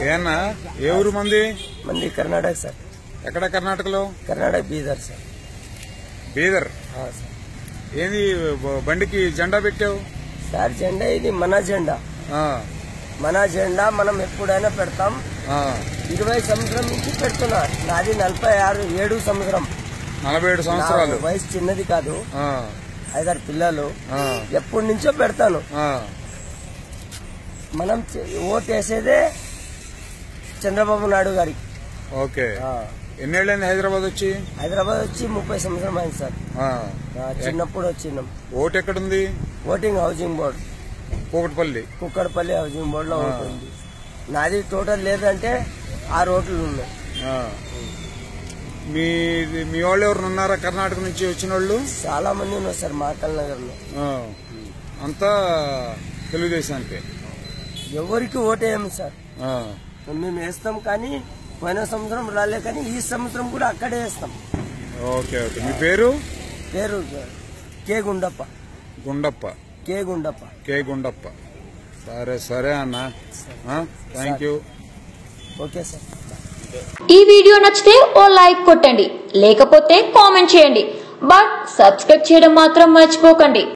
ఏనా ఏ ఊరు మంది మంది కర్ణాటక సార్ ఎక్కడ కర్ణాటకలో కర్ణాటక బీదర్ సార్ బీదర్ ఆ, సార్ ఏంది బ- బండికి జెండా పెట్టావు సార్ జెండా ఇది మన జెండా ఆ, మన జెండా మనం ఎప్పుడైనా పెడతాం ఆ, ఇరవై సంవత్సరం నుంచి పెడుతున్నా నాది నలభై ఆరు ఏడు సంవత్సరం నలభై ఏడు నా సంవత్సరాలు వయసు చిన్నది కాదు ఆ, ఐదారు పిల్లలు ఆ, ఎప్పటి నుంచో పెడతాను ఆ, మనం చే- ఓటు వేసేదే చంద్రబాబు నాయుడు గారికి ఓకే ఆ, ఎన్నేళ్ళైంది హైదరాబాద్ వచ్చి హైదరాబాద్ వచ్చి ముప్పై సంవత్సరం అయింది సార్ ఆ, ఆ, చిన్నప్పుడు వచ్చినాం ఓటు ఎక్కడుంది ఓటింగ్ హౌసింగ్ బోర్డు కూకట్పల్లి కుక్కడపల్లి హౌసింగ్ బోర్డులో ఉంటుంది నాది టోటల్ లేదంటే ఆరు ఓట్లు ఉన్నాయి ఆ. మీ మీ వాళ్ళు ఎవరు ఉన్నారా కర్ణాటక నుంచి వచ్చిన వాళ్ళు చాలా మంది ఉన్నారు సార్ మాకల్ నగర్ లో ఆ. అంతా తెలుగుదేశానికి ఎవరికి ఓటేయము సార్ ఆ. మేము వేస్తాం కానీ పోయిన సంవత్సరం రాలే కానీ ఈ సంవత్సరం కూడా అక్కడే వేస్తాం ఓకే ఓకే మీ పేరు పేరు కే గుండప్ప గుండప్ప కే గుండప్ప కే గుండప్ప సరే సరే అన్న థ్యాంక్ యూ ఓకే సార్ ఈ వీడియో నచ్చితే ఓ లైక్ కొట్టండి లేకపోతే కామెంట్ చేయండి బట్ సబ్స్క్రైబ్ చేయడం మాత్రం మర్చిపోకండి